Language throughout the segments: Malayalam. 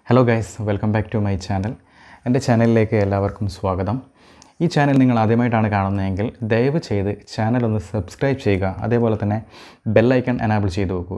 hello guys welcome back to my channel എൻ്റെ ചാനലിലേക്ക് എല്ലാവർക്കും സ്വാഗതം ഈ ചാനൽ നിങ്ങൾ ആദ്യമായിട്ടാണ് കാണുന്നതെങ്കിൽ ദയവ് ചെയ്ത് ചാനൽ ഒന്ന് സബ്സ്ക്രൈബ് ചെയ്യുക അതേപോലെ തന്നെ ബെല്ലൈക്കൺ എനാബിൾ ചെയ്ത് വെക്കുക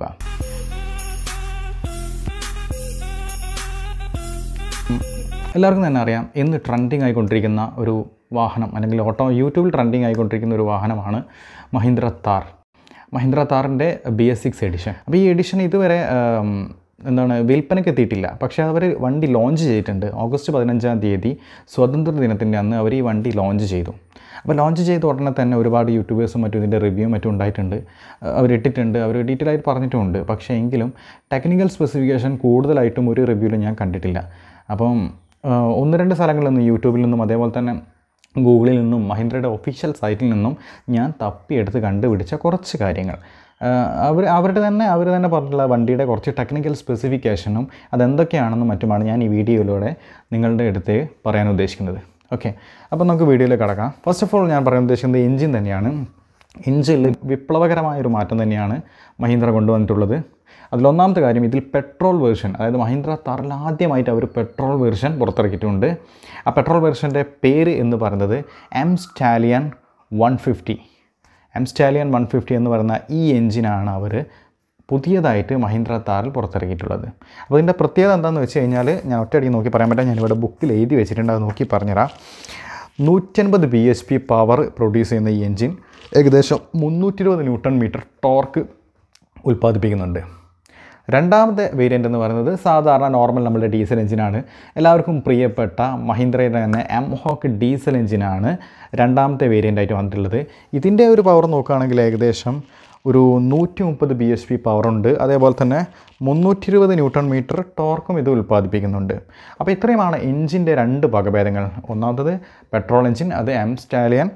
ഉം, എല്ലാവർക്കും തന്നെ അറിയാം ഇന്ന് ട്രെൻഡിങ് ആയിക്കൊണ്ടിരിക്കുന്ന ഒരു വാഹനം അല്ലെങ്കിൽ ഓട്ടോ യൂട്യൂബിൽ ട്രെൻഡിങ് ആയിക്കൊണ്ടിരിക്കുന്ന ഒരു വാഹനമാണ് മഹീന്ദ്ര താർ മഹീന്ദ്ര താറിൻ്റെ ബി എസ് സിക്സ് എഡിഷൻ അപ്പോൾ ഈ എഡിഷൻ ഇതുവരെ ഉം, എന്താണ് വിൽപ്പനയ്ക്ക് എത്തിയിട്ടില്ല പക്ഷേ അവർ വണ്ടി ലോഞ്ച് ചെയ്തിട്ടുണ്ട് ഓഗസ്റ്റ് പതിനഞ്ചാം തീയതി സ്വാതന്ത്ര്യ ദിനത്തിൻ്റെ അന്ന് അവർ ഈ വണ്ടി ലോഞ്ച് ചെയ്തു അപ്പോൾ ലോഞ്ച് ചെയ്ത ഉടനെ തന്നെ ഒരുപാട് യൂട്യൂബേഴ്സും മറ്റും ഇതിൻ്റെ റിവ്യൂ മറ്റും ഉണ്ടായിട്ടുണ്ട് അവർ ഇട്ടിട്ടുണ്ട് അവർ ഡീറ്റെയിൽ ആയിട്ട് പറഞ്ഞിട്ടുമുണ്ട് പക്ഷേ എങ്കിലും ടെക്നിക്കൽ സ്പെസിഫിക്കേഷൻ കൂടുതലായിട്ടും ഒരു റിവ്യൂവിൽ ഞാൻ കണ്ടിട്ടില്ല അപ്പം ആ, ഒന്ന് രണ്ട് സ്ഥലങ്ങളിൽ നിന്ന് യൂട്യൂബിൽ നിന്നും അതേപോലെ തന്നെ ഗൂഗിളിൽ നിന്നും മഹീന്ദ്രയുടെ ഒഫീഷ്യൽ സൈറ്റിൽ നിന്നും ഞാൻ തപ്പിയെടുത്ത് കണ്ടുപിടിച്ച കുറച്ച് കാര്യങ്ങൾ അവർ അവരുടെ തന്നെ അവർ തന്നെ പറഞ്ഞിട്ടുള്ള വണ്ടിയുടെ കുറച്ച് ടെക്നിക്കൽ സ്പെസിഫിക്കേഷനും അതെന്തൊക്കെയാണെന്നും മറ്റുമാണ് ഞാൻ ഈ വീഡിയോയിലൂടെ നിങ്ങളുടെ അടുത്ത് പറയാൻ ഉദ്ദേശിക്കുന്നത് ഓക്കെ അപ്പോൾ നമുക്ക് വീഡിയോയിലേക്ക് കടക്കാം ഫസ്റ്റ് ഓഫ് ഓൾ ഞാൻ പറയാൻ ഉദ്ദേശിക്കുന്നത് എൻജിൻ തന്നെയാണ് എൻജിനിൽ വിപ്ലവകരമായൊരു മാറ്റം തന്നെയാണ് മഹീന്ദ്ര കൊണ്ടുവന്നിട്ടുള്ളത് അതിലൊന്നാമത്തെ കാര്യം ഇതിൽ പെട്രോൾ വേർഷൻ അതായത് മഹീന്ദ്ര താറിൽ ആദ്യമായിട്ട് അവർ പെട്രോൾ വേർഷൻ പുറത്തിറക്കിയിട്ടുണ്ട് ആ പെട്രോൾ വേർഷൻ്റെ പേര് എന്ന് പറയുന്നത് M Stallion one fifty M Stallion one fifty എന്ന് പറയുന്ന ഈ എൻജിനാണ് അവർ പുതിയതായിട്ട് മഹീന്ദ്ര താറിൽ പുറത്തിറക്കിയിട്ടുള്ളത് അപ്പോൾ ഇതിൻ്റെ പ്രത്യേകത എന്താണെന്ന് വെച്ച് കഴിഞ്ഞാൽ ഞാൻ ഒറ്റയടിക്ക് നോക്കി പറയാൻ പറ്റാം ഞാനിവിടെ ബുക്കിൽ എഴുതി വെച്ചിട്ടുണ്ട് അത് നോക്കി പറഞ്ഞുതരാം നൂറ്റൻപത് B H P power produce ചെയ്യുന്ന ഈ എൻജിൻ ഏകദേശം മുന്നൂറ്റി ഇരുപത് ന്യൂട്ടൺ മീറ്റർ ടോർക്ക് ഉൽപ്പാദിപ്പിക്കുന്നുണ്ട് രണ്ടാമത്തെ വേരിയൻ്റ് എന്ന് പറയുന്നത് സാധാരണ നോർമൽ നമ്മുടെ ഡീസൽ എഞ്ചിനാണ് എല്ലാവർക്കും പ്രിയപ്പെട്ട മഹീന്ദ്രയുടെ തന്നെ എം ഹോക്ക് ഡീസൽ എഞ്ചിനാണ് രണ്ടാമത്തെ വേരിയൻ്റ് ആയിട്ട് വന്നിട്ടുള്ളത് ഇതിൻ്റെ ഒരു പവർ നോക്കുകയാണെങ്കിൽ ഏകദേശം ഒരു നൂറ്റി മുപ്പത് ബി എച്ച് പി പവറുണ്ട് അതേപോലെ തന്നെ മുന്നൂറ്റി ഇരുപത് ന്യൂട്ടൺ മീറ്റർ ടോർക്കും ഇത് ഉൽപ്പാദിപ്പിക്കുന്നുണ്ട് അപ്പോൾ ഇത്രയുമാണ് എഞ്ചിൻ്റെ രണ്ട് വകഭേദങ്ങൾ ഒന്നാമത്തത് പെട്രോൾ എഞ്ചിൻ അത് എം സ്റ്റാലിയൻ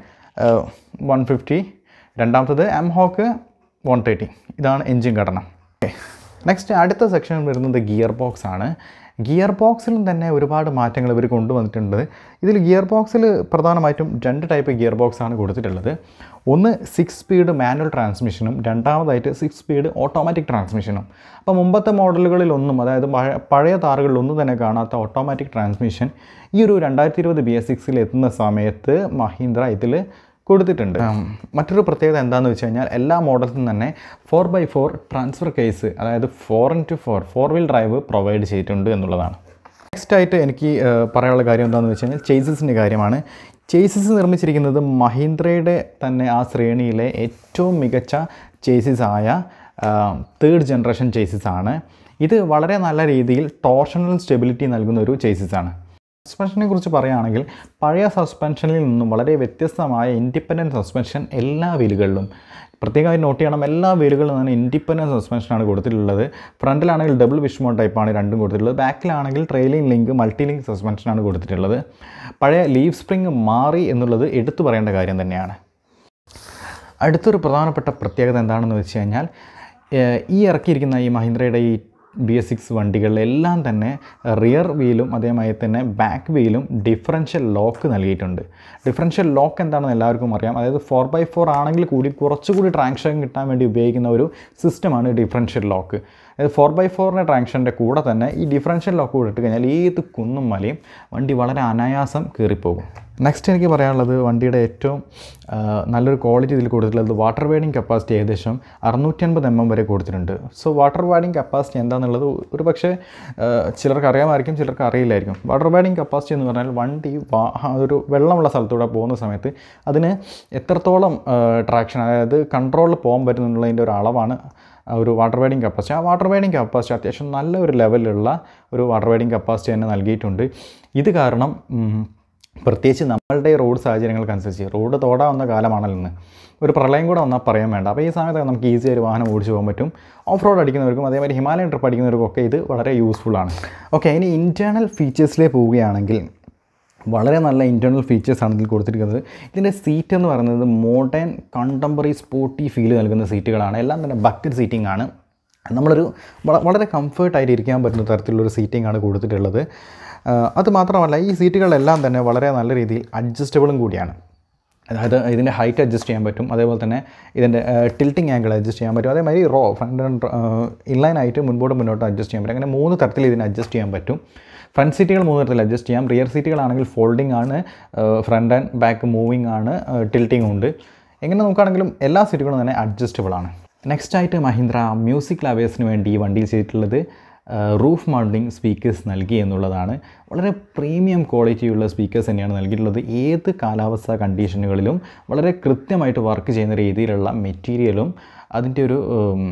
വൺ ഫിഫ്റ്റി രണ്ടാമത്തത് എം ഹോക്ക് വൺ തേർട്ടി ഇതാണ് എഞ്ചിൻ ഘടന നെക്സ്റ്റ് അടുത്ത സെക്ഷൻ വരുന്നത് ഗിയർ ബോക്സ് ആണ് ഗിയർ ബോക്സിലും തന്നെ ഒരുപാട് മാറ്റങ്ങൾ ഇവർ കൊണ്ടുവന്നിട്ടുണ്ട് ഇതിൽ ഗിയർ ബോക്സിൽ പ്രധാനമായിട്ടും രണ്ട് ടൈപ്പ് ഗിയർ ബോക്സ് ആണ് കൊടുത്തിട്ടുള്ളത് ഒന്ന് സിക്സ് സ്പീഡ് മാനുവൽ ട്രാൻസ്മിഷനും രണ്ടാമതായിട്ട് സിക്സ് സ്പീഡ് ഓട്ടോമാറ്റിക് ട്രാൻസ്മിഷനും അപ്പോൾ മുമ്പത്തെ മോഡലുകളിലൊന്നും അതായത് പഴയ പഴയ താറുകളിലൊന്നും തന്നെ കാണാത്ത ഓട്ടോമാറ്റിക് ട്രാൻസ്മിഷൻ ഈ ഒരു രണ്ടായിരത്തി ഇരുപത് ബി എസ് സിക്സിൽ എത്തുന്ന സമയത്ത് മഹീന്ദ്ര ഇതിൽ കൊടുത്തിട്ടുണ്ട് ഉം, മറ്റൊരു പ്രത്യേകത എന്താണെന്ന് വെച്ച് കഴിഞ്ഞാൽ എല്ലാ മോഡൽസിനും തന്നെ four by four transfer case അതായത് four into four four wheel drive provide ചെയ്തിട്ടുണ്ട് എന്നുള്ളതാണ് നെക്സ്റ്റ് ആയിട്ട് എനിക്ക് ഏഹ്, പറയാനുള്ള കാര്യം എന്താണെന്ന് വെച്ച് കഴിഞ്ഞാൽ ചേസസിൻ്റെ കാര്യമാണ് ചേസസ് നിർമ്മിച്ചിരിക്കുന്നത് മഹീന്ദ്രയുടെ തന്നെ ആ ശ്രേണിയിലെ ഏറ്റവും മികച്ച ചേസിസ് ആയ തേർഡ് ജനറേഷൻ ചേസിസ് ആണ് ഇത് വളരെ നല്ല രീതിയിൽ ടോർഷണൽ സ്റ്റെബിലിറ്റി നൽകുന്ന ഒരു ചേസിസ് ആണ് സസ്പെൻഷനെ കുറിച്ച് പറയുകയാണെങ്കിൽ പഴയ സസ്പെൻഷനിൽ നിന്നും വളരെ വ്യത്യസ്തമായ ഇൻഡിപെൻഡൻറ്റ് സസ്പെൻഷൻ എല്ലാ വീലുകളിലും പ്രത്യേകമായി നോട്ട് ചെയ്യണം എല്ലാ വീലുകളിലും തന്നെ ഇൻഡിപെൻഡൻറ്റ് സസ്പെൻഷനാണ് കൊടുത്തിട്ടുള്ളത് ഫ്രണ്ടിലാണെങ്കിൽ ഡബിൾ വിഷ്മോൺ ടൈപ്പാണ് രണ്ടും കൊടുത്തിട്ടുള്ളത് ബാക്കിലാണെങ്കിൽ ട്രെയിലിംഗ് ലിങ്ക് മൾട്ടി ലിങ്ക് സസ്പെൻഷനാണ് കൊടുത്തിട്ടുള്ളത് പഴയ ലീവ് സ്പ്രിങ് മാറി എന്നുള്ളത് എടുത്തു പറയേണ്ട കാര്യം തന്നെയാണ് അടുത്തൊരു പ്രധാനപ്പെട്ട പ്രത്യേകത എന്താണെന്ന് വെച്ച് കഴിഞ്ഞാൽ ഏഹ്, ഈ ഇറക്കിയിരിക്കുന്ന ഈ മഹീന്ദ്രയുടെ ഈ ബി എസ് സിക്സ് വണ്ടികളിലെല്ലാം തന്നെ റിയർ വീലും അതേമാതിരി തന്നെ ബാക്ക് വീലും ഡിഫറൻഷ്യൽ ലോക്ക് നൽകിയിട്ടുണ്ട് ഡിഫറൻഷ്യൽ ലോക്ക് എന്താണെന്ന് എല്ലാവർക്കും അറിയാം അതായത് ഫോർ ബൈ ഫോർ ആണെങ്കിൽ കൂടി കുറച്ചുകൂടി ട്രാൻഷൻ കിട്ടാൻ വേണ്ടി ഉപയോഗിക്കുന്ന ഒരു സിസ്റ്റമാണ് ഡിഫറൻഷ്യൽ ലോക്ക് അതായത് ഫോർ ബൈ ഫോറിൻ്റെ ട്രാൻഷൻ്റെ കൂടെ തന്നെ ഈ ഡിഫറൻഷ്യൽ ലോക്ക് കൂടെ ഇട്ട് കഴിഞ്ഞാൽ ഏത് കുന്നും മലയും വണ്ടി വളരെ അനായാസം കയറിപ്പോകും നെക്സ്റ്റ് എനിക്ക് പറയാനുള്ളത് വണ്ടിയുടെ ഏറ്റവും ആ, നല്ലൊരു ക്വാളിറ്റി ഇതിൽ കൊടുത്തിട്ടുള്ളത് വാട്ടർ വൈഡിങ് കപ്പാസിറ്റി ഏകദേശം അറുന്നൂറ്റൻപത് എം എം വരെ കൊടുത്തിട്ടുണ്ട് സോ വാട്ടർ വൈഡിങ് കപ്പാസിറ്റി എന്താണെന്നുള്ളത് ഒരു പക്ഷേ ആ, ചിലർക്ക് അറിയാമായിരിക്കും ചിലർക്ക് അറിയില്ലായിരിക്കും വാട്ടർ വൈഡിങ് കപ്പാസിറ്റി എന്ന് പറഞ്ഞാൽ വണ്ടി വാ- ഒരു വെള്ളമുള്ള സ്ഥലത്തൂടെ പോകുന്ന സമയത്ത് അതിന് എത്രത്തോളം ട്രാക്ഷൻ അതായത് കൺട്രോളിൽ പോകാൻ പറ്റുന്നുള്ളതിൻ്റെ ഒരു അളവാണ് ആ ഒരു വാട്ടർ വൈഡിങ് കപ്പാസിറ്റി ആ വാട്ടർ വൈഡിങ് കപ്പാസിറ്റി അത്യാവശ്യം നല്ല ഒരു ലെവലിലുള്ള ഒരു വാട്ടർ വൈഡിങ് കപ്പാസിറ്റി തന്നെ നൽകിയിട്ടുണ്ട് ഇത് കാരണം ഉം, പ്രത്യേകിച്ച് നമ്മളുടെ റോഡ് സാഹചര്യങ്ങൾക്കനുസരിച്ച് റോഡ് തോടാവുന്ന കാലമാണല്ലോ ഇന്ന് ഒരു പ്രളയം കൂടെ വന്നാൽ പറയാൻ വേണ്ട അപ്പോൾ ഈ സമയത്തൊക്കെ നമുക്ക് ഈസി ആയിട്ട് വാഹനം ഓടിച്ചു പോകാൻ പറ്റും ഓഫ് റോഡ് അടിക്കുന്നവർക്കും അതേമാതിരി ഹിമാലയൻ ട്രിപ്പ് അടിക്കുന്നവർക്കൊക്കെ ഇത് വളരെ യൂസ്ഫുൾ ആണ് ഓക്കെ ഇനി ഇൻറ്റേർണൽ ഫീച്ചേഴ്സിലേക്ക് പോവുകയാണെങ്കിൽ വളരെ നല്ല ഇൻറ്റേർണൽ ഫീച്ചേഴ്സാണ് ഇതിൽ കൊടുത്തിരിക്കുന്നത് ഇതിൻ്റെ സീറ്റ് എന്ന് പറയുന്നത് മോഡേൺ കണ്ടംപററി സ്പോർട്ടി ഫീൽ നൽകുന്ന സീറ്റുകളാണ് എല്ലാം തന്നെ ബക്കറ്റ് സീറ്റിംഗ് ആണ് നമ്മളൊരു വള- വളരെ കംഫേർട്ടായിട്ട് ഇരിക്കാൻ പറ്റുന്ന തരത്തിലുള്ളൊരു സീറ്റിംഗ് ആണ് കൊടുത്തിട്ടുള്ളത് ആ, അത് മാത്രമല്ല ഈ സീറ്റുകളെല്ലാം തന്നെ വളരെ നല്ല രീതിയിൽ അഡ്ജസ്റ്റബിളും കൂടിയാണ് അതായത് ഇതിൻ്റെ ഹൈറ്റ് അഡ്ജസ്റ്റ് ചെയ്യാൻ പറ്റും അതേപോലെ തന്നെ ഇതിൻ്റെ ടിൽറ്റിംഗ് ആംഗിൾ അഡ്ജസ്റ്റ് ചെയ്യാൻ പറ്റും അതേമാതിരി റോ ഫ്രണ്ട് ആൻഡ് ഇൻലൈൻ ആയിട്ട് മുൻപോട്ട് മുന്നോട്ട് അഡ്ജസ്റ്റ് ചെയ്യാൻ പറ്റും അങ്ങനെ മൂന്ന് തരത്തിൽ ഇതിനെ അഡ്ജസ്റ്റ് ചെയ്യാൻ പറ്റും ഫ്രണ്ട് സീറ്റുകൾ മൂന്ന് തരത്തിൽ അഡ്ജസ്റ്റ് ചെയ്യാം റിയർ സീറ്റുകളാണെങ്കിൽ ഫോൾഡിംഗ് ആണ് ഫ്രണ്ട് ആൻഡ് ബാക്ക് മൂവിങ് ആണ് ടിൽറ്റിംഗ് ഉണ്ട് എങ്ങനെ നോക്കുകയാണെങ്കിലും എല്ലാ സീറ്റുകളും തന്നെ അഡ്ജസ്റ്റബിൾ ആണ് നെക്സ്റ്റ് ആയിട്ട് മഹീന്ദ്ര മ്യൂസിക് ലവേഴ്സിന് വേണ്ടി ഈ വണ്ടിയിൽ ചെയ്തിട്ടുള്ളത് റൂഫ് മൗണ്ടിങ് സ്പീക്കേഴ്സ് നൽകി എന്നുള്ളതാണ് വളരെ പ്രീമിയം ക്വാളിറ്റിയുള്ള സ്പീക്കേഴ്സ് തന്നെയാണ് നൽകിയിട്ടുള്ളത് ഏത് കാലാവസ്ഥ കണ്ടീഷനുകളിലും വളരെ കൃത്യമായിട്ട് വർക്ക് ചെയ്യുന്ന രീതിയിലുള്ള മെറ്റീരിയലും അതിൻ്റെ ഒരു ഉം,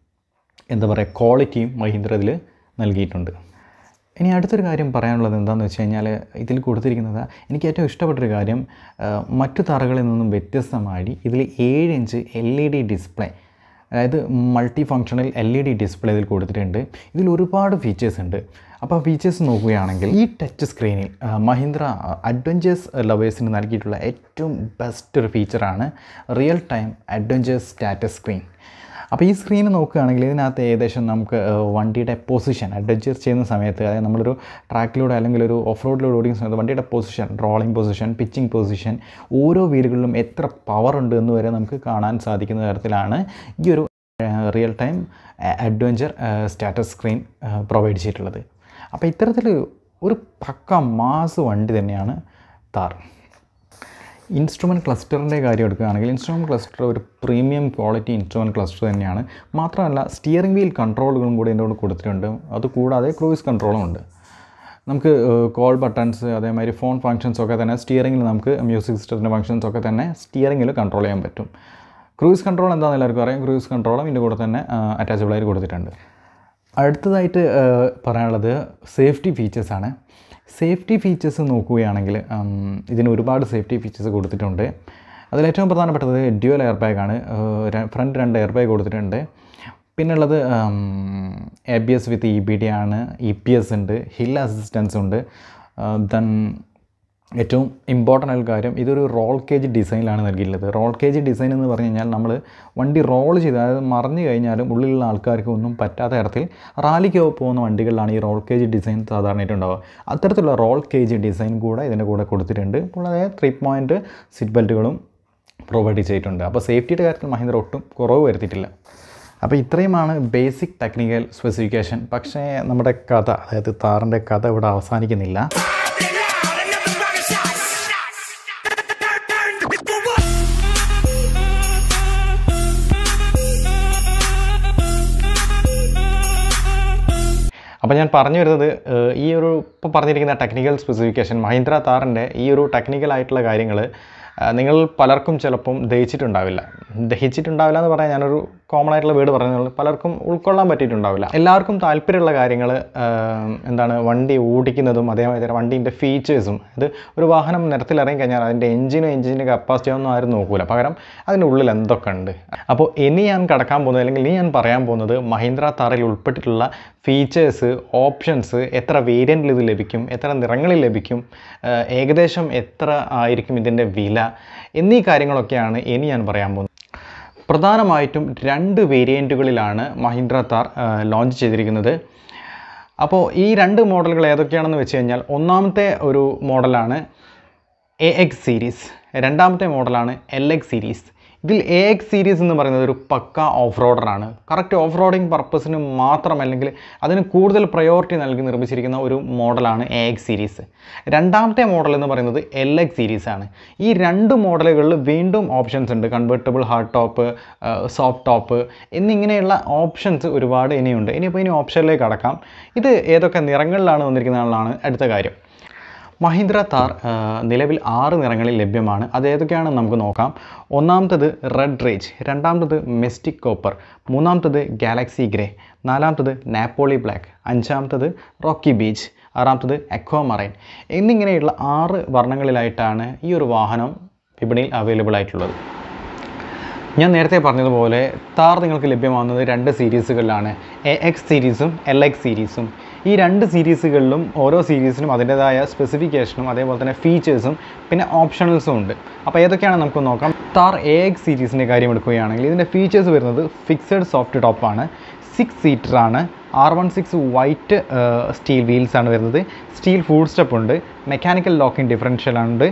എന്താ പറയുക ക്വാളിറ്റിയും മഹീന്ദ്ര ഇതിൽ നൽകിയിട്ടുണ്ട് ഇനി അടുത്തൊരു കാര്യം പറയാനുള്ളത് എന്താണെന്ന് വെച്ച് കഴിഞ്ഞാൽ ഇതിൽ കൊടുത്തിരിക്കുന്നത് എനിക്ക് ഏറ്റവും ഇഷ്ടപ്പെട്ടൊരു കാര്യം ആ, മറ്റു തറകളിൽ നിന്നും വ്യത്യസ്തമായി ഇതിൽ ഏഴ് inch L E D display അതായത് multi functional L E D display ഇതിൽ കൊടുത്തിട്ടുണ്ട് ഇതിൽ ഒരുപാട് ഫീച്ചേഴ്സ് ഉണ്ട് അപ്പോൾ ആ ഫീച്ചേഴ്സ് നോക്കുകയാണെങ്കിൽ ഈ ടച്ച് സ്ക്രീനിൽ ആ, മഹീന്ദ്ര അഡ്വഞ്ചേഴ്സ് ലവേഴ്സിന് നൽകിയിട്ടുള്ള ഏറ്റവും ബെസ്റ്റ് ഒരു ഫീച്ചറാണ് real time adventures status screen അപ്പോൾ ഈ സ്ക്രീൻ നോക്കുകയാണെങ്കിൽ ഇതിനകത്ത് ഏകദേശം നമുക്ക് ഏഹ്, വണ്ടിയുടെ പൊസിഷൻ അഡ്വഞ്ചർ ചെയ്യുന്ന സമയത്ത് അതായത് നമ്മളൊരു ട്രാക്കിലൂടെ അല്ലെങ്കിൽ ഒരു ഓഫ് റോഡിലൂടെ ഓടിക്കുന്ന സമയത്ത് വണ്ടിയുടെ position rolling position pitching position ഓരോ വീലുകളിലും എത്ര പവർ ഉണ്ട് എന്ന് വരെ നമുക്ക് കാണാൻ സാധിക്കുന്ന തരത്തിലാണ് ഈ ഒരു real time adventure status screen provide ചെയ്തിട്ടുള്ളത് അപ്പോൾ ഇത്തരത്തിൽ ഒരു പക്ക മാസ് വണ്ടി തന്നെയാണ് താർ ഇൻസ്ട്രുമെൻറ്റ് ക്ലസ്റ്ററിൻ്റെ കാര്യം എടുക്കുകയാണെങ്കിൽ ഇൻസ്ട്രുമെൻറ്റ് ക്ലസ്റ്റർ ഒരു പ്രീമിയം ക്വാളിറ്റി ഇൻസ്ട്രുമെൻറ്റ് ക്ലസ്റ്റർ തന്നെയാണ് മാത്രമല്ല സ്റ്റിയറിംഗ് വീൽ കൺട്രോളുകളും കൂടി ഇതിൻ്റെ കൂടെ കൊടുത്തിട്ടുണ്ട് അതുകൂടാതെ ക്രൂയിസ് കൺട്രോളും ഉണ്ട് നമുക്ക് കോൾ ബട്ടൺസ് അതേമാതിരി ഫോൺ ഫങ്ഷൻസ് ഒക്കെ തന്നെ സ്റ്റിയറിംഗിൽ നമുക്ക് മ്യൂസിക് സിസ്റ്റത്തിൻ്റെ ഫങ്ഷൻസ് ഒക്കെ തന്നെ സ്റ്റിയറിംഗിൽ കൺട്രോൾ ചെയ്യാൻ പറ്റും ക്രൂയിസ് കൺട്രോൾ എന്താണെന്ന് എല്ലാവർക്കും അറിയാം ക്രൂയിസ് കൺട്രോളും ഇതിൻ്റെ കൂടെ തന്നെ അറ്റാച്ചബിൾ ആയിട്ട് കൊടുത്തിട്ടുണ്ട് അടുത്തതായിട്ട് ആ, പറയാനുള്ളത് സേഫ്റ്റി ഫീച്ചേഴ്സാണ് സേഫ്റ്റി ഫീച്ചേഴ്സ് നോക്കുകയാണെങ്കിൽ ഉം, ഇതിന് ഒരുപാട് സേഫ്റ്റി ഫീച്ചേഴ്സ് കൊടുത്തിട്ടുണ്ട് അതിലേറ്റവും പ്രധാനപ്പെട്ടത് ഡ്യുവൽ എയർ ബാഗാണ് ഫ്രണ്ട് രണ്ട് എയർ ബാഗ് കൊടുത്തിട്ടുണ്ട് പിന്നുള്ളത് A B S with E B D ആണ് ഇ പി എസ് ഉണ്ട് ഹിൽ അസിസ്റ്റൻസ് ഉണ്ട് ദെൻ ഏറ്റവും ഇമ്പോർട്ടൻ്റ് ആയ കാര്യം ഇതൊരു റോൾ കേജ് ഡിസൈനിലാണ് നൽകിയിട്ടുള്ളത് റോൾ കേജ് ഡിസൈൻ എന്ന് പറഞ്ഞു കഴിഞ്ഞാൽ നമ്മൾ വണ്ടി റോൾ ചെയ്ത് അതായത് മറിഞ്ഞു കഴിഞ്ഞാലും ഉള്ളിലുള്ള ആൾക്കാർക്ക് ഒന്നും പറ്റാത്ത തരത്തിൽ റാലിക്ക് പോകുന്ന വണ്ടികളിലാണ് ഈ റോൾ കേജ് ഡിസൈൻ സാധാരണയായിട്ട് ഉണ്ടാവുക അത്തരത്തിലുള്ള റോൾ കേജ് ഡിസൈൻ കൂടെ ഇതിൻ്റെ കൂടെ കൊടുത്തിട്ടുണ്ട് കൂടാതെ ത്രീ പോയിൻറ്റ് സീറ്റ് ബെൽറ്റുകളും പ്രൊവൈഡ് ചെയ്തിട്ടുണ്ട് അപ്പോൾ സേഫ്റ്റിയുടെ കാര്യത്തിൽ മഹീന്ദ്ര ഒട്ടും കുറവ് വരുത്തിയിട്ടില്ല അപ്പോൾ ഇത്രയുമാണ് ബേസിക് ടെക്നിക്കൽ സ്പെസിഫിക്കേഷൻ പക്ഷേ നമ്മുടെ കഥ അതായത് താറിൻ്റെ കഥ ഇവിടെ അവസാനിക്കുന്നില്ല അപ്പോൾ ഞാൻ പറഞ്ഞു വരുന്നത് ഏഹ്, ഈ ഒരു ഇപ്പോൾ പറഞ്ഞിരിക്കുന്ന ടെക്നിക്കൽ സ്പെസിഫിക്കേഷൻ മഹീന്ദ്ര താറിൻ്റെ ഈ ഒരു ടെക്നിക്കൽ ആയിട്ടുള്ള കാര്യങ്ങൾ നിങ്ങൾ പലർക്കും ചിലപ്പം ദഹിച്ചിട്ടുണ്ടാവില്ല ദഹിച്ചിട്ടുണ്ടാവില്ല എന്ന് പറയാൻ ഞാനൊരു കോമൺ ആയിട്ടുള്ള വേർഡ് പറയുന്നത് പലർക്കും ഉൾക്കൊള്ളാൻ പറ്റിയിട്ടുണ്ടാവില്ല എല്ലാവർക്കും താല്പര്യമുള്ള കാര്യങ്ങൾ എന്താണ് വണ്ടി ഓടിക്കുന്നതും അതേമാതിരി തന്നെ വണ്ടീൻ്റെ ഫീച്ചേഴ്സും ഇത് ഒരു വാഹനം നിരത്തിലിറങ്ങി കഴിഞ്ഞാൽ അതിൻ്റെ എഞ്ചിനും എഞ്ചിൻ്റെ കപ്പാസിറ്റി ഒന്നും ആരും നോക്കൂല പകരം അതിൻ്റെ ഉള്ളിൽ എന്തൊക്കെ ഉണ്ട് അപ്പോൾ ഇനി ഞാൻ കടക്കാൻ പോകുന്നത് അല്ലെങ്കിൽ ഇനി ഞാൻ പറയാൻ പോകുന്നത് മഹീന്ദ്ര താറിൽ ഉൾപ്പെട്ടിട്ടുള്ള ഫീച്ചേഴ്സ് ഓപ്ഷൻസ് എത്ര വേരിയൻറ്റിൽ ഇത് ലഭിക്കും എത്ര നിറങ്ങളിൽ ലഭിക്കും ഏഹ് ഏകദേശം എത്ര ആയിരിക്കും ഇതിൻ്റെ വില എന്നീ കാര്യങ്ങളൊക്കെയാണ് ഇനി ഞാൻ പറയാൻ പോകുന്നത് പ്രധാനമായിട്ടും രണ്ട് വേരിയൻറ്റുകളിലാണ് മഹീന്ദ്ര താർ ലോഞ്ച് ചെയ്തിരിക്കുന്നത് അപ്പോൾ ഈ രണ്ട് മോഡലുകൾ ഏതൊക്കെയാണെന്ന് വെച്ച് കഴിഞ്ഞാൽ ഒന്നാമത്തെ ഒരു മോഡലാണ് എ എക്സ് സീരീസ് രണ്ടാമത്തെ മോഡലാണ് എൽ എക്സ് സീരീസ് ഇതിൽ എ എക്സ് സീരീസ് എന്ന് പറയുന്നത് ഒരു പക്ക ഓഫ് റോഡറാണ് കറക്റ്റ് ഓഫ് റോഡിങ് പർപ്പസിന് മാത്രം അല്ലെങ്കിൽ അതിന് കൂടുതൽ പ്രയോറിറ്റി നൽകി നിർമ്മിച്ചിരിക്കുന്ന ഒരു മോഡലാണ് എ എക്സ് സീരീസ് രണ്ടാമത്തെ മോഡൽ എന്ന് പറയുന്നത് എൽ എക്സ് സീരീസ് ആണ് ഈ രണ്ട് മോഡലുകളിൽ വീണ്ടും ഓപ്ഷൻസ് ഉണ്ട് convertible hard top soft top എന്നിങ്ങനെയുള്ള ഓപ്ഷൻസ് ഒരുപാട് ഇനിയുണ്ട് ഇനിയിപ്പോൾ ഇനി ഓപ്ഷനിലേക്ക് കടക്കാം ഇത് ഏതൊക്കെ നിറങ്ങളിലാണ് വന്നിരിക്കുന്നതാണ് അടുത്ത കാര്യം മഹീന്ദ്ര താർ ആ, നിലവിൽ ആറ് നിറങ്ങളിൽ ലഭ്യമാണ് അത് ഏതൊക്കെയാണെന്ന് നമുക്ക് നോക്കാം ഒന്നാമത്തത് റെഡ് റേജ് രണ്ടാമത്തത് മെസ്റ്റിക് കോപ്പർ മൂന്നാമത്തത് ഗാലക്സി ഗ്രേ നാലാമത്തത് നാപ്പോളി ബ്ലാക്ക് അഞ്ചാമത്തത് റോക്കി ബീച്ച് ആറാമത്തത് എക്വമറൈൻ എന്നിങ്ങനെയുള്ള ആറ് വർണ്ണങ്ങളിലായിട്ടാണ് ഈ ഒരു വാഹനം വിപണിയിൽ അവൈലബിൾ ആയിട്ടുള്ളത് ഞാൻ നേരത്തെ പറഞ്ഞതുപോലെ താർ നിങ്ങൾക്ക് ലഭ്യമാകുന്നത് രണ്ട് സീരീസുകളിലാണ് എ എക്സ് സീരീസും എൽ എക്സ് സീരീസും ഈ രണ്ട് സീരീസുകളിലും ഓരോ സീരീസിനും അതിൻ്റെതായ സ്പെസിഫിക്കേഷനും അതേപോലെ തന്നെ ഫീച്ചേഴ്സും പിന്നെ ഓപ്ഷണൽസും ഉണ്ട് അപ്പോൾ ഏതൊക്കെയാണ് നമുക്ക് നോക്കാം താർ എ എക്സ് സീരീസിൻ്റെ കാര്യം എടുക്കുകയാണെങ്കിൽ ഇതിൻ്റെ ഫീച്ചേഴ്സ് വരുന്നത് ഫിക്സഡ് സോഫ്റ്റ് ടോപ്പാണ് സിക്സ് സീറ്ററാണ് R one six white steel wheels ആണ് വരുന്നത് സ്റ്റീൽ ഫുഡ് സ്റ്റെപ്പ് ഉണ്ട് മെക്കാനിക്കൽ ലോക്കിംഗ് ഡിഫറൻഷ്യൽ ഉണ്ട്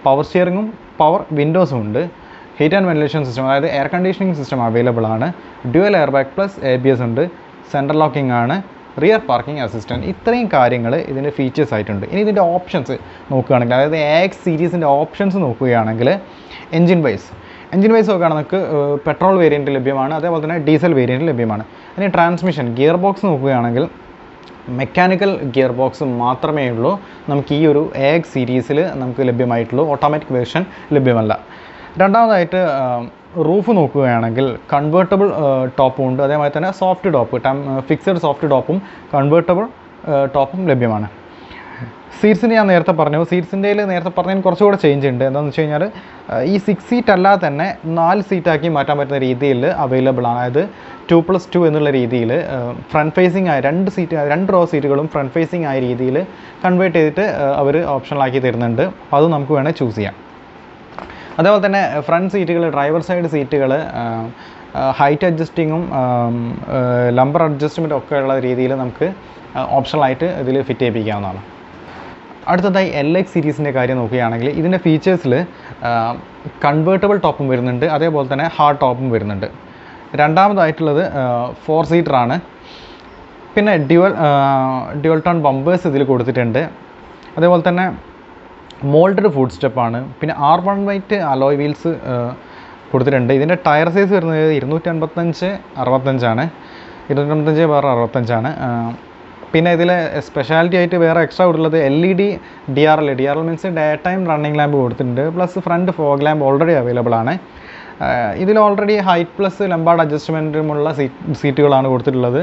പവർ സ്റ്റിയറിങ്ങും പവർ വിൻഡോസും ഉണ്ട് ഹീറ്റ് ആൻഡ് വെന്റിലേഷൻ സിസ്റ്റം അതായത് എയർ കണ്ടീഷനിങ് സിസ്റ്റം അവൈലബിൾ ആണ് dual air bag plus A B S ഉണ്ട് സെൻട്രൽ ലോക്കിംഗ് ആണ് റിയർ പാർക്കിംഗ് അസിസ്റ്റൻറ്റ് ഇത്രയും കാര്യങ്ങൾ ഇതിൻ്റെ ഫീച്ചേഴ്സ് ആയിട്ടുണ്ട് ഇനി ഇതിൻ്റെ ഓപ്ഷൻസ് നോക്കുകയാണെങ്കിൽ അതായത് എക്സ് സീരീസിൻ്റെ ഓപ്ഷൻസ് നോക്കുകയാണെങ്കിൽ എൻജിൻ വൈസ് എൻജിൻ വൈസ് നോക്കുകയാണെങ്കിൽ നമുക്ക് പെട്രോൾ വേരിയൻറ്റ് ലഭ്യമാണ് അതേപോലെ തന്നെ ഡീസൽ വേരിയൻറ്റ് ലഭ്യമാണ് ഇനി ട്രാൻസ്മിഷൻ ഗിയർ ബോക്സ് നോക്കുകയാണെങ്കിൽ മെക്കാനിക്കൽ ഗിയർ ബോക്സ് മാത്രമേ ഉള്ളൂ നമുക്ക് ഈ ഒരു എക്സ് സീരീസിൽ നമുക്ക് ലഭ്യമായിട്ടുള്ളൂ ഓട്ടോമാറ്റിക് വേർഷൻ ലഭ്യമല്ല രണ്ടാമതായിട്ട് റൂഫ് നോക്കുകയാണെങ്കിൽ കൺവേർട്ടബിൾ ടോപ്പും ഉണ്ട് അതേമാതിരി തന്നെ സോഫ്റ്റ് ടോപ്പ് ടം ഫിക്സഡ് സോഫ്റ്റ് ടോപ്പും കൺവേർട്ടബിൾ ടോപ്പും ലഭ്യമാണ് സീറ്റ്സിന് ഞാൻ നേരത്തെ പറഞ്ഞു സീറ്റ്സിൻ്റെ നേരത്തെ പറഞ്ഞതിന് കുറച്ചുകൂടെ ചേഞ്ച് ഉണ്ട് എന്താണെന്ന് വെച്ച് കഴിഞ്ഞാൽ ഈ സിക്സ് സീറ്റ് അല്ലാതെ തന്നെ നാല് സീറ്റാക്കി മാറ്റാൻ പറ്റുന്ന രീതിയിൽ അവൈലബിൾ ആണ് അതായത് ടു പ്ലസ് ടു എന്നുള്ള രീതിയിൽ ഫ്രണ്ട് ഫേസിങ് ആയ രണ്ട് സീറ്റ് രണ്ട് റോ സീറ്റുകളും ഫ്രണ്ട് ഫേസിങ് ആയ രീതിയിൽ കൺവേർട്ട് ചെയ്തിട്ട് അവർ ഓപ്ഷണലാക്കി തരുന്നുണ്ട് അപ്പോൾ അത് നമുക്ക് വേണേൽ ചൂസ് ചെയ്യാം അതേപോലെ തന്നെ ഫ്രണ്ട് സീറ്റുകൾ ഡ്രൈവർ സൈഡ് സീറ്റുകൾ ഹൈറ്റ് അഡ്ജസ്റ്റിങ്ങും ലംബർ അഡ്ജസ്റ്റ്മെൻറ്റും ഒക്കെ ഉള്ള രീതിയിൽ നമുക്ക് ഓപ്ഷണലായിട്ട് ഇതിൽ ഫിറ്റ് ചെയ്യിപ്പിക്കാവുന്നതാണ് അടുത്തതായി എൽ എക്സ് സീരീസിൻ്റെ കാര്യം നോക്കുകയാണെങ്കിൽ ഇതിൻ്റെ ഫീച്ചേഴ്സിൽ കൺവേർട്ടബിൾ ടോപ്പും വരുന്നുണ്ട് അതേപോലെ തന്നെ ഹാർഡ് ടോപ്പും വരുന്നുണ്ട് രണ്ടാമതായിട്ടുള്ളത് ഫോർ സീറ്ററാണ് പിന്നെ ഡ്യുവൽ ഡ്യുവൽ ടോൺ ബമ്പേഴ്സ് ഇതിൽ കൊടുത്തിട്ടുണ്ട് അതേപോലെ തന്നെ മോൾഡഡ് ഫുഡ് സ്റ്റെപ്പാണ് പിന്നെ R one white alloy wheels കൊടുത്തിട്ടുണ്ട് ഇതിൻ്റെ ടയർ സൈസ് വരുന്നത് ഇരുന്നൂറ്റി അൻപത്തഞ്ച് അറുപത്തഞ്ചാണ് ഇരുന്നൂറ്റമ്പത്തഞ്ച് ബാർ അറുപത്തഞ്ചാണ് പിന്നെ ഇതിൽ സ്പെഷ്യാലിറ്റി ആയിട്ട് വേറെ എക്സ്ട്രാ കൊടുത്തുള്ളത് L E D D R L D R L means day time running lamp കൊടുത്തിട്ടുണ്ട് plus front fog lamp already available ആണ് ഇതിൽ ഓൾറെഡി ഹൈറ്റ് പ്ലസ് ലംബാർഡ് അഡ്ജസ്റ്റ്മെൻറ്റുമുള്ള സീറ്റ് സീറ്റുകളാണ് കൊടുത്തിട്ടുള്ളത്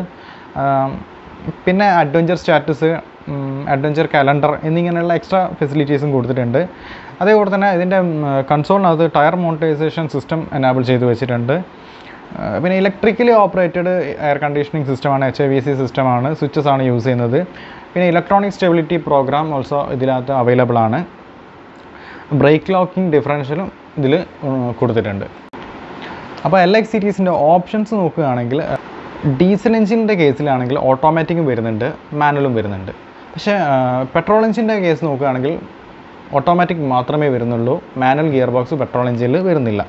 പിന്നെ അഡ്വഞ്ചർ സ്റ്റാറ്റസ് അഡ്വഞ്ചർ കലണ്ടർ എന്നിങ്ങനെയുള്ള എക്സ്ട്രാ ഫെസിലിറ്റീസും കൊടുത്തിട്ടുണ്ട് അതേപോലെ തന്നെ ഇതിൻ്റെ കൺസോളിനകത്ത് ടയർ മോണിറ്റൈസേഷൻ സിസ്റ്റം എനാബിൾ ചെയ്ത് വെച്ചിട്ടുണ്ട് പിന്നെ ഇലക്ട്രിക്കലി ഓപ്പറേറ്റഡ് എയർ കണ്ടീഷനിങ് സിസ്റ്റമാണ് എച്ച് ഐ വി സി സിസ്റ്റമാണ് സ്വിച്ചസ് ആണ് യൂസ് ചെയ്യുന്നത് പിന്നെ ഇലക്ട്രോണിക് സ്റ്റെബിലിറ്റി പ്രോഗ്രാം ഓൾസോ ഇതിനകത്ത് അവൈലബിൾ ആണ് ബ്രേക്ക് ലോക്കിംഗ് ഡിഫറൻഷ്യലും ഇതിൽ കൊടുത്തിട്ടുണ്ട് അപ്പോൾ എൽ എക്സ് സീരീസിൻ്റെ ഓപ്ഷൻസ് നോക്കുകയാണെങ്കിൽ ഡീസൽ എഞ്ചിൻ്റെ കേസിലാണെങ്കിൽ ഓട്ടോമാറ്റിക്കും വരുന്നുണ്ട് മാനുവലും വരുന്നുണ്ട് പക്ഷേ പെട്രോൾ എഞ്ചിൻ്റെ കേസ് നോക്കുകയാണെങ്കിൽ ഓട്ടോമാറ്റിക് മാത്രമേ വരുന്നുള്ളൂ മാനുവൽ ഗിയർ ബോക്സ് പെട്രോൾ എഞ്ചിനിൽ വരുന്നില്ല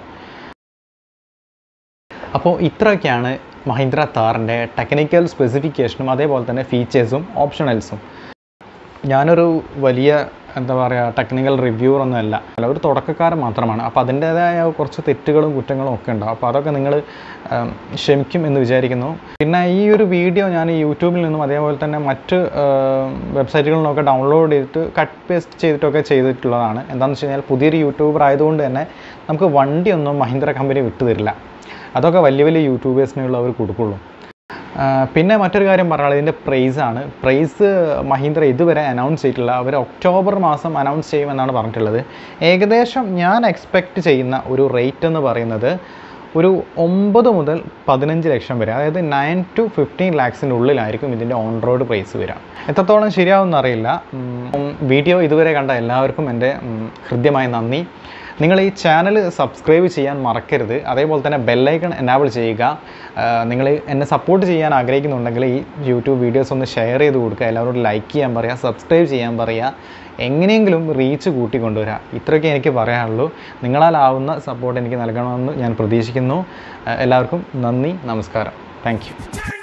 അപ്പോൾ ഇത്രയൊക്കെയാണ് മഹീന്ദ്ര താറിൻ്റെ ടെക്നിക്കൽ സ്പെസിഫിക്കേഷനും അതേപോലെ തന്നെ ഫീച്ചേഴ്സും ഓപ്ഷണൽസും ഞാനൊരു വലിയ എന്താ പറയുക ടെക്നിക്കൽ റിവ്യൂവർ ഒന്നും അല്ല അല്ല ഒരു തുടക്കക്കാരൻ മാത്രമാണ് അപ്പോൾ അതിൻ്റേതായ കുറച്ച് തെറ്റുകളും കുറ്റങ്ങളും ഒക്കെ ഉണ്ടാവും അപ്പോൾ അതൊക്കെ നിങ്ങൾ ക്ഷമിക്കും എന്ന് വിചാരിക്കുന്നു പിന്നെ ഈ ഒരു വീഡിയോ ഞാൻ യൂട്യൂബിൽ നിന്നും അതേപോലെ തന്നെ മറ്റ് വെബ്സൈറ്റുകളിൽ നിന്നൊക്കെ ഡൗൺലോഡ് ചെയ്തിട്ട് കട്ട് പേസ്റ്റ് ചെയ്തിട്ടൊക്കെ ചെയ്തിട്ടുള്ളതാണ് എന്താണെന്ന് വെച്ച് കഴിഞ്ഞാൽ പുതിയൊരു യൂട്യൂബർ ആയതുകൊണ്ട് തന്നെ നമുക്ക് വണ്ടിയൊന്നും മഹീന്ദ്ര കമ്പനി വിട്ടു തരില്ല അതൊക്കെ വലിയ വലിയ യൂട്യൂബേഴ്സിനുള്ള അവർ കൊടുക്കുള്ളൂ പിന്നെ മറ്റൊരു കാര്യം പറഞ്ഞാൽ ഇതിൻ്റെ പ്രൈസാണ് പ്രൈസ് മഹീന്ദ്ര ഇതുവരെ അനൗൺസ് ചെയ്തിട്ടില്ല അവർ ഒക്ടോബർ മാസം അനൗൺസ് ചെയ്യുമെന്നാണ് പറഞ്ഞിട്ടുള്ളത് ഏകദേശം ഞാൻ എക്സ്പെക്റ്റ് ചെയ്യുന്ന ഒരു റേറ്റ് എന്ന് പറയുന്നത് ഒരു ഒമ്പത് മുതൽ പതിനഞ്ച് ലക്ഷം വരെ അതായത് നയൻ ടു ഫിഫ്റ്റീൻ ലാക്സിൻ്റെ ഉള്ളിലായിരിക്കും ഇതിൻ്റെ ഓൺ റോഡ് പ്രൈസ് വരിക എത്രത്തോളം ശരിയാവുമെന്ന് അറിയില്ല വീഡിയോ ഇതുവരെ കണ്ട എല്ലാവർക്കും എൻ്റെ ഹൃദ്യമായ നന്ദി നിങ്ങൾ ഈ ചാനൽ സബ്സ്ക്രൈബ് ചെയ്യാൻ മറക്കരുത് അതേപോലെ തന്നെ ബെല്ലൈക്കൺ എനാബിൾ ചെയ്യുക നിങ്ങൾ എന്നെ സപ്പോർട്ട് ചെയ്യാൻ ആഗ്രഹിക്കുന്നുണ്ടെങ്കിൽ ഈ യൂട്യൂബ് വീഡിയോസ് ഒന്ന് ഷെയർ ചെയ്ത് കൊടുക്കുക എല്ലാവരോടും ലൈക്ക് ചെയ്യാൻ പറയുക സബ്സ്ക്രൈബ് ചെയ്യാൻ പറയുക എങ്ങനെയെങ്കിലും റീച്ച് കൂട്ടിക്കൊണ്ടുവരിക ഇത്രയൊക്കെ എനിക്ക് പറയാനുള്ളൂ നിങ്ങളാലാവുന്ന സപ്പോർട്ട് എനിക്ക് നൽകണമെന്ന് ഞാൻ പ്രതീക്ഷിക്കുന്നു എല്ലാവർക്കും നന്ദി നമസ്കാരം താങ്ക്